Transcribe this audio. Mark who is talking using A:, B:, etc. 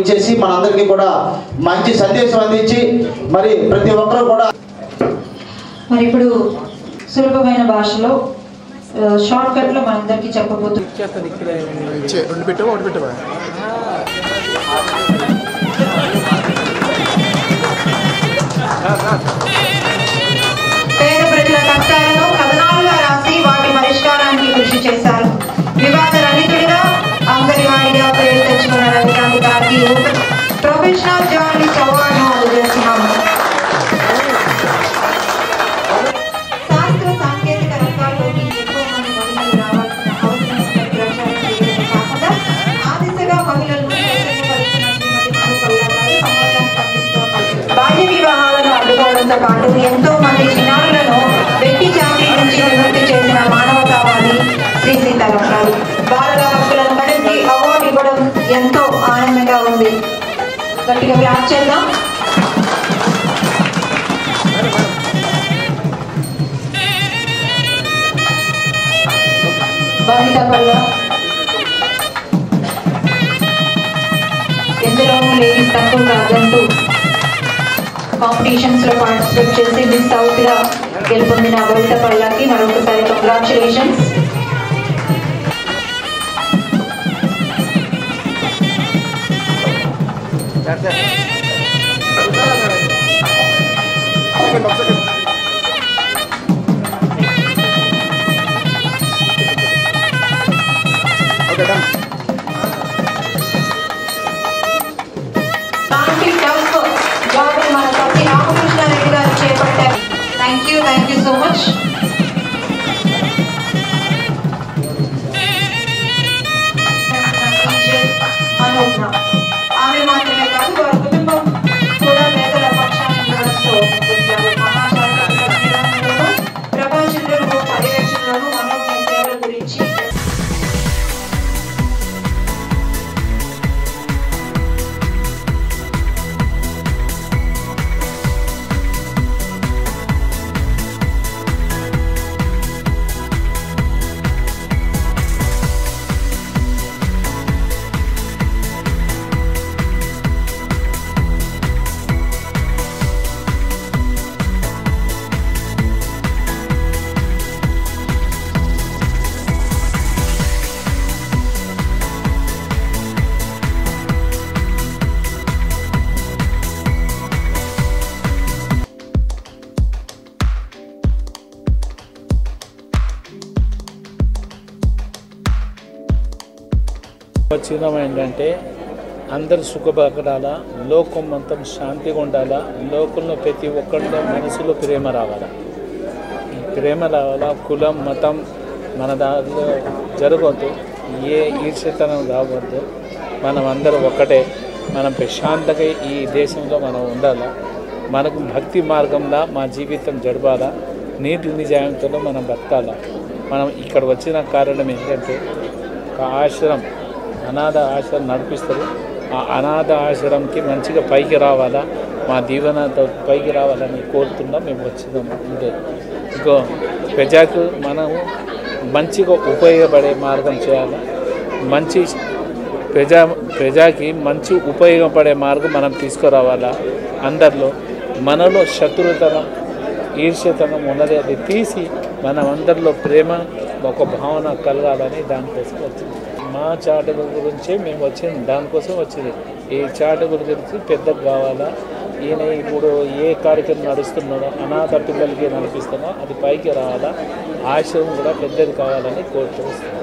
A: ఇచ్చేసి మనందరికీ కూడా మంచి సందేశం అందించి మరి ప్రతి ఒక్కరూ కూడా
B: మరి ఇప్పుడు సులభమైన భాషలో షార్ట్ కట్ లో మనందరికీ చెప్పబోతున్నాం
C: ఇచ్చే రెండు పెట్టావా ఒకటి పెట్టావా
B: పేద ప్రజల కష్టాలను కథనాలుగా రాసి వాటి పరిష్కారానికి కృషి చేశారు వివాద రహితుడిగా అంగన్వాడిగా పేరు తెచ్చుకున్న రవికాంత్ గారికి ప్రొఫెషనల్ జర్నలిస్ట్ అవార్డును అందజేస్తున్నాము శాస్త్ర సాంకేతిక రంగాల్లోకి ఎక్కువ మంది మహిళలు రావాల్సిన అవసరం ఉందని ప్రచారం చేయడమే కాకుండా ఆ దిశగా మహిళలను చైతన్యపరుస్తున్న శ్రీమతి మధు కొల్లా గారు సమాజానికి అందిస్తున్న బాల్య వివాహాలను అడ్డుకోవడంతో పాటు ఎంతో మంది చిన్నారులను వెట్టి చాకరీ నుంచి విముక్తి చేసిన మానవతావాది శ్రీ సీతారాం గారు బాలల హక్కులను మరింటి అవార్డు ఇవ్వడం ఎంతో ఆనందంగా ఉంది గట్టిగా క్లాప్ చేద్దాం బాధిత వల్ల ఎందులోనూ లేడీస్ తక్కువ కాదంటూ కాంపిటీషన్స్ లో పార్టిసిపేట్ చేసి మిస్ సౌత్ గా గెలుపొందిన భవిత పళ్ళకి మరొకసారి కంగ్రాచులేషన్స్
C: సెకండ్ ఒక సెకండ్ ఓకే డన్
B: అలాంటి టఫ్ జాబ్ మన తప్పి రామకృష్ణారెడ్డి గారు చేపట్టారు thank you thank you so much మనోజ్ఞ ఆమె మాత్రమే కాదు వారి కుటుంబం కూడా పేదల పక్షాన నిలవడంతో గుర్తించారు మహాశాస్త్ర నిర్వహణలోనూ ప్రభాచంద్రుడు పర్యవేక్షణలోనూ మనోజ్ఞ సేవల గురించి
D: వచ్చినం ఏంటంటే అందరు సుఖపడాల లోకం మొత్తం శాంతిగా ఉండాలా లోకంలో ప్రతి ఒక్కరిలో మనసులో ప్రేమ రావాలా ఈ ప్రేమ రావాలా కులం మతం మన దాంట్లో జరగవద్దు ఏ ఈర్ష్యతనం రావద్దు మనం అందరం ఒకటే మనం ప్రశాంతంగా ఈ దేశంలో మనం ఉండాలా మనకు భక్తి మార్గంలో మా జీవితం జరపాలా నీటి నిజాయంతో మనం బతకాలా మనం ఇక్కడ వచ్చిన కారణం ఏంటంటే ఒక ఆశ్రమం అనాథ ఆశ్రమం నడిపిస్తారు ఆ అనాథ ఆశ్రమంకి మంచిగా పైకి రావాలా మా దీవెనతో పైకి రావాలని కోరుతున్నాం మేము వచ్చినాం అంతే ఇంకో ప్రజలకు మనము మంచిగా ఉపయోగపడే మార్గం చేయాలి మంచి ప్రజా ప్రజాకి మంచి ఉపయోగపడే మార్గం మనం తీసుకురావాలా అందరిలో మనలో శత్రుతనం ఈర్ష్యతనం ఉన్నది అది తీసి మనం అందరిలో ప్రేమ ఒక భావన కలగాలని దానికోసం వచ్చింది మా చాటుల గురించే మేము వచ్చింది దానికోసం వచ్చింది ఈ చాటుల గురించి పెద్దకు కావాలా ఈయన ఇప్పుడు ఏ కార్యక్రమం నడుస్తున్నాడో అనాథ పిల్లలకి నడిపిస్తామో అది పైకి రావాలా ఆశ్రమం కూడా పెద్దది కావాలని కోరుతూ వస్తున్నాం